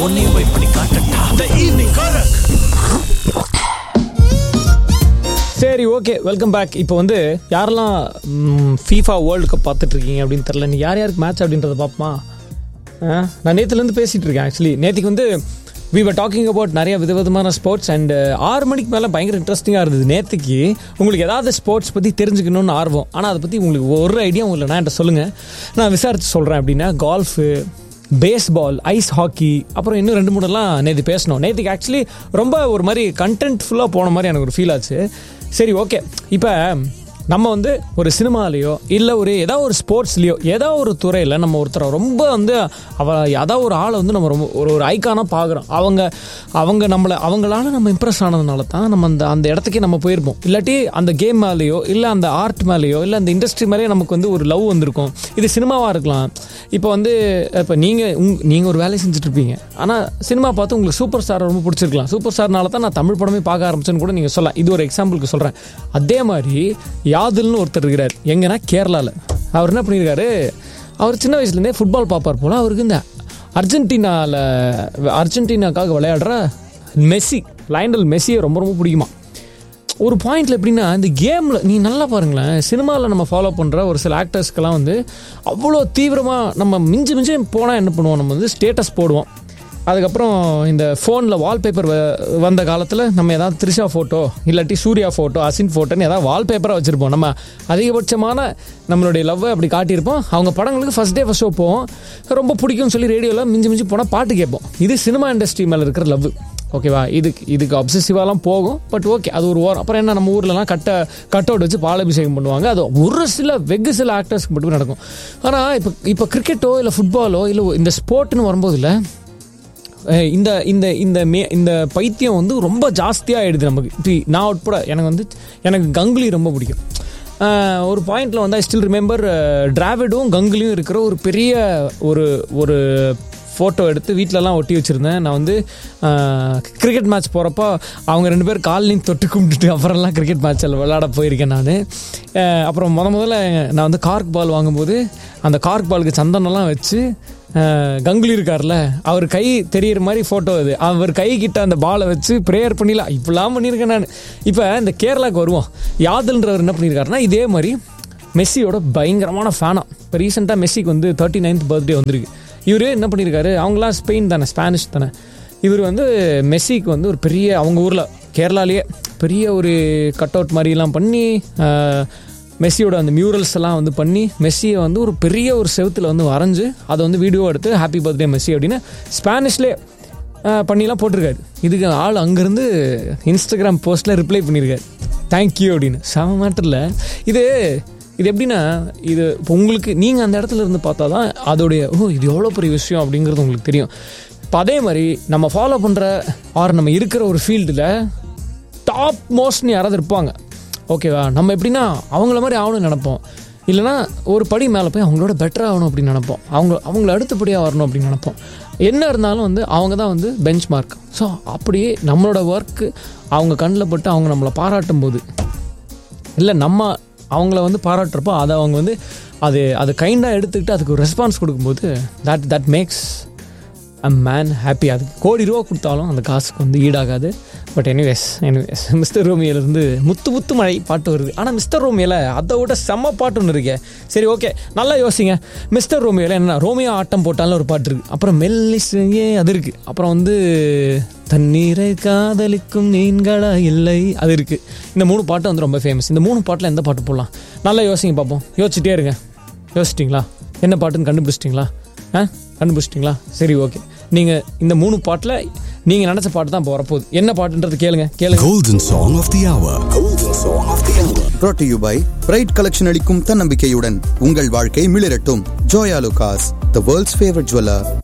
உன்னையும் போய் பண்ணி காட்டட்டா த ஈவினிங் கரக் சரி ஓகே வெல்கம் பேக் இப்போ வந்து யாரெல்லாம் ஃபீஃபா வேர்ல்டு கப் பார்த்துட்டு இருக்கீங்க அப்படின்னு தெரில நீ யார் யாருக்கு மேட்ச் அப்படின்றத பார்ப்போமா ஆ, நான் நேற்றுலேருந்து பேசிகிட்டு இருக்கேன் ஆக்சுவலி நேற்றுக்கு வந்து வி were டாக்கிங் அபவுட் நிறைய விதவிதமான ஸ்போர்ட்ஸ் அண்ட் ஆறு மணிக்கு மேலே பயங்கர இன்ட்ரெஸ்டிங்காக இருந்தது நேற்றுக்கு உங்களுக்கு ஏதாவது ஸ்போர்ட்ஸ் பற்றி தெரிஞ்சுக்கணும்னு ஆர்வம் ஆனால் அதை பற்றி உங்களுக்கு ஒரு ஐடியா உங்களுக்கு நான் என்கிட்ட சொல்லுங்கள் நான் விசாரித்து சொல்கிறேன் அப்படின்னா கால்ஃபு பேஸ்பால் ஐஸ் ஹாக்கி அப்புறம் இன்னும் ரெண்டு மூணுலாம் நேற்று பேசணும் நேற்றுக்கு ஆக்சுவலி ரொம்ப ஒரு மாதிரி கண்டென்ட் ஃபுல்லாக போன மாதிரி எனக்கு ஒரு ஃபீல் ஆச்சு சரி ஓகே இப்போ நம்ம வந்து ஒரு சினிமாலேயோ இல்லை ஒரு ஏதோ ஒரு ஸ்போர்ட்ஸ்லேயோ ஏதோ ஒரு துறையில் நம்ம ஒருத்தரை ரொம்ப வந்து அவ ஏதோ ஒரு ஆளை வந்து நம்ம ரொம்ப ஒரு ஒரு ஐக்கானாக பார்க்குறோம் அவங்க அவங்க நம்மளை அவங்களால நம்ம இம்ப்ரெஸ் ஆனதுனால தான் நம்ம அந்த அந்த இடத்துக்கே நம்ம போயிருப்போம் இல்லாட்டி அந்த கேம் மேலேயோ இல்லை அந்த ஆர்ட் மேலேயோ இல்லை அந்த இண்டஸ்ட்ரி மேலேயோ நமக்கு வந்து ஒரு லவ் வந்திருக்கும் இது சினிமாவாக இருக்கலாம் இப்போ வந்து இப்போ நீங்கள் உங் நீங்கள் ஒரு வேலையை செஞ்சுட்டு இருப்பீங்க ஆனால் சினிமா பார்த்து உங்களுக்கு சூப்பர் ஸ்டார் ரொம்ப பிடிச்சிருக்கலாம் சூப்பர் ஸ்டார்னால தான் நான் தமிழ் படமே பார்க்க ஆரம்பிச்சேன்னு கூட நீங்கள் சொல்லலாம் இது ஒரு எக்ஸாம்பிளுக்கு சொல்கிறேன் அதே மாதிரி யாதுல்னு ஒருத்தர் இருக்கிறார் எங்கன்னா கேரளாவில் அவர் என்ன பண்ணியிருக்காரு அவர் சின்ன வயசுலேருந்தே ஃபுட்பால் பார்ப்பார் போல் அவருக்கு இந்த அர்ஜென்டினாவில் அர்ஜென்டினாக்காக விளையாடுற மெஸ்ஸி லயண்டல் மெஸ்ஸியை ரொம்ப ரொம்ப பிடிக்குமா ஒரு பாயிண்ட்ல எப்படின்னா இந்த கேமில் நீ நல்லா பாருங்களேன் சினிமாவில் நம்ம ஃபாலோ பண்ணுற ஒரு சில ஆக்டர்ஸ்க்கெல்லாம் வந்து அவ்வளோ தீவிரமாக நம்ம மிஞ்சி மிஞ்சி போனால் என்ன பண்ணுவோம் நம்ம வந்து ஸ்டேட்டஸ் போடுவோம் அதுக்கப்புறம் இந்த ஃபோனில் வால்பேப்பர் வந்த காலத்தில் நம்ம ஏதாவது த்ரிஷா ஃபோட்டோ இல்லாட்டி சூர்யா ஃபோட்டோ அசின் ஃபோட்டோன்னு ஏதாவது வால்பேப்பராக வச்சுருப்போம் நம்ம அதிகபட்சமான நம்மளுடைய லவ்வை அப்படி காட்டியிருப்போம் அவங்க படங்களுக்கு ஃபஸ்ட் டே ஃபஸ்ட் ஷோ போவோம் ரொம்ப பிடிக்கும்னு சொல்லி ரேடியோவில் மிஞ்சி மிஞ்சி போனால் பாட்டு கேட்போம் இது சினிமா இண்டஸ்ட்ரி மேலே இருக்கிற லவ் ஓகேவா இதுக்கு இதுக்கு அப்சசிவாலாம் போகும் பட் ஓகே அது ஒரு ஓரம் அப்புறம் என்ன நம்ம ஊர்லலாம் கட்ட கட் அவுட் வச்சு பாலாபிஷேகம் பண்ணுவாங்க அது ஒரு சில வெகு சில ஆக்டர்ஸ்க்கு மட்டுமே நடக்கும் ஆனால் இப்போ இப்போ கிரிக்கெட்டோ இல்லை ஃபுட்பாலோ இல்லை இந்த ஸ்போர்ட்னு வரும்போது இல்லை அஹ் இந்த இந்த இந்த மே இந்த பைத்தியம் வந்து ரொம்ப ஜாஸ்தியாக ஆயிடுது நமக்கு இப்போ நான் உட்பட எனக்கு வந்து எனக்கு கங்குலி ரொம்ப பிடிக்கும் அஹ் ஒரு பாயிண்டில் வந்து ஐ ஸ்டில் ரிமெம்பர் டிராவிடும் கங்குலியும் இருக்கிற ஒரு பெரிய ஒரு ஒரு ஃபோட்டோ எடுத்து வீட்டிலலாம் ஒட்டி வச்சுருந்தேன் நான் வந்து கிரிக்கெட் மேட்ச் போகிறப்போ அவங்க ரெண்டு பேர் கால்லையும் தொட்டு கும்பிட்டுட்டு அப்புறம்லாம் கிரிக்கெட் மேட்ச்சில் விளையாட போயிருக்கேன் நான் அப்புறம் முத முதல்ல நான் வந்து கார்க் பால் வாங்கும்போது அந்த கார்க் பாலுக்கு சந்தனம்லாம் வச்சு அஹ், கங்குலி இருக்கார்ல அவர் கை தெரியிற மாதிரி ஃபோட்டோ இது அவர் கை கிட்ட அந்த பாலை வச்சு ப்ரேயர் பண்ணிடலாம் இப்படிலாம் பண்ணியிருக்கேன் நான் இப்போ இந்த கேரளாவுக்கு வருவோம் யாதுன்றவர் என்ன பண்ணியிருக்காருன்னா இதே மாதிரி மெஸ்ஸியோட பயங்கரமான ஃபேனா இப்போ ரீசெண்டாக மெஸ்ஸிக்கு வந்து தேர்ட்டி நைன்த் பர்த்டே வந்திருக்கு இவர் என்ன பண்ணியிருக்காரு அவங்களாம் ஸ்பெயின் தானே ஸ்பானிஷ் தானே இவர் வந்து மெஸ்ஸிக்கு வந்து ஒரு பெரிய அவங்க ஊரில் கேரளாலேயே பெரிய ஒரு கட் அவுட் மாதிரிலாம் பண்ணி அஹ், மெஸ்ஸியோட அந்த மியூரல்ஸ் எல்லாம் வந்து பண்ணி மெஸ்ஸியை வந்து ஒரு பெரிய ஒரு செவுத்துல வந்து வரைஞ்சு அதை வந்து வீடியோ எடுத்து ஹாப்பி பர்த்டே மெஸ்ஸி அப்படின்னு ஸ்பானிஷ்லேயே அஹ், பண்ணிலாம் போட்டிருக்காரு இதுக்கு ஆள் அங்கேருந்து இன்ஸ்டாகிராம் போஸ்ட்டில் ரிப்ளை பண்ணியிருக்காரு தேங்க்யூ அப்படின்னு செம மேட்டரில் இது இது எப்படின்னா இது இப்போ உங்களுக்கு நீங்கள் அந்த இடத்துல இருந்து பார்த்தா தான் அதோடைய ஓ இது எவ்வளோ பெரிய விஷயம் அப்படிங்கிறது உங்களுக்கு தெரியும் இப்போ அதே மாதிரி நம்ம ஃபாலோ பண்ணுற ஆர் நம்ம இருக்கிற ஒரு ஃபீல்டில் டாப் மோஸ்ட்னு யாராவது இருப்பாங்க ஓகேவா நம்ம எப்படின்னா அவங்கள மாதிரி ஆகணும்னு நினைப்போம் இல்லைனா ஒரு படி மேலே போய் அவங்களோட பெட்டர் ஆகணும் அப்படின்னு நினைப்போம் அவங்க அவங்கள அடுத்தபடியாக வரணும் அப்படின்னு நினைப்போம் என்ன இருந்தாலும் வந்து அவங்க தான் வந்து பெஞ்ச் மார்க் ஸோ அப்படியே நம்மளோட ஒர்க்கு அவங்க கண்ணில் பட்டு அவங்க நம்மளை பாராட்டும் போது இல்லை நம்ம அவங்கள வந்து பாராட்டுறப்போ அதை அவங்க வந்து அது அது கைண்டாக எடுத்துக்கிட்டு அதுக்கு ஒரு ரெஸ்பான்ஸ் கொடுக்கும்போது that that makes a man happy அதுக்கு கோடி ரூபா கொடுத்தாலும் அந்த காசுக்கு வந்து ஈடாகாது பட் எனிவேஸ் எனிவேஸ் மிஸ்டர் ரோமியிலேருந்து முத்து முத்து மழை பாட்டு வருது ஆனால் மிஸ்டர் ரோமியில் அதை விட செம்ம பாட்டு ஒன்று இருக்கே சரி ஓகே நல்லா யோசிங்க மிஸ்டர் ரோமியோவில் என்ன ரோமியோ ஆட்டம் போட்டாலும் ஒரு பாட்டு இருக்குது அப்புறம் மெல்லிசையே அது இருக்குது அப்புறம் வந்து தண்ணீரை காதலிக்கும் மீன்களா இல்லை அது இருக்குது இந்த மூணு பாட்டு வந்து ரொம்ப ஃபேமஸ் இந்த மூணு பாட்டில் எந்த பாட்டு போடலாம் நல்லா யோசிங்க பார்ப்போம் யோசிச்சுட்டே இருங்க யோசிச்சிட்டிங்களா என்ன பாட்டுன்னு கண்டுபிடிச்சிட்டிங்களா ஆ கண்டுபிடிச்சிட்டிங்களா சரி ஓகே நீங்கள் இந்த மூணு பாட்டில் நீங்கள் நினச்ச பாட்டு தான் இப்போ வரப்போகுது என்ன பாட்டுன்றது கேளுங்க கேளுங்க Golden Song of the Hour. Golden Song of the Hour. brought to you by bright collection அளிக்கும் தன்னம்பிக்கையுடன் உங்கள் வாழ்க்கை மிளிரட்டும் Joyalukkas the world's favourite jeweller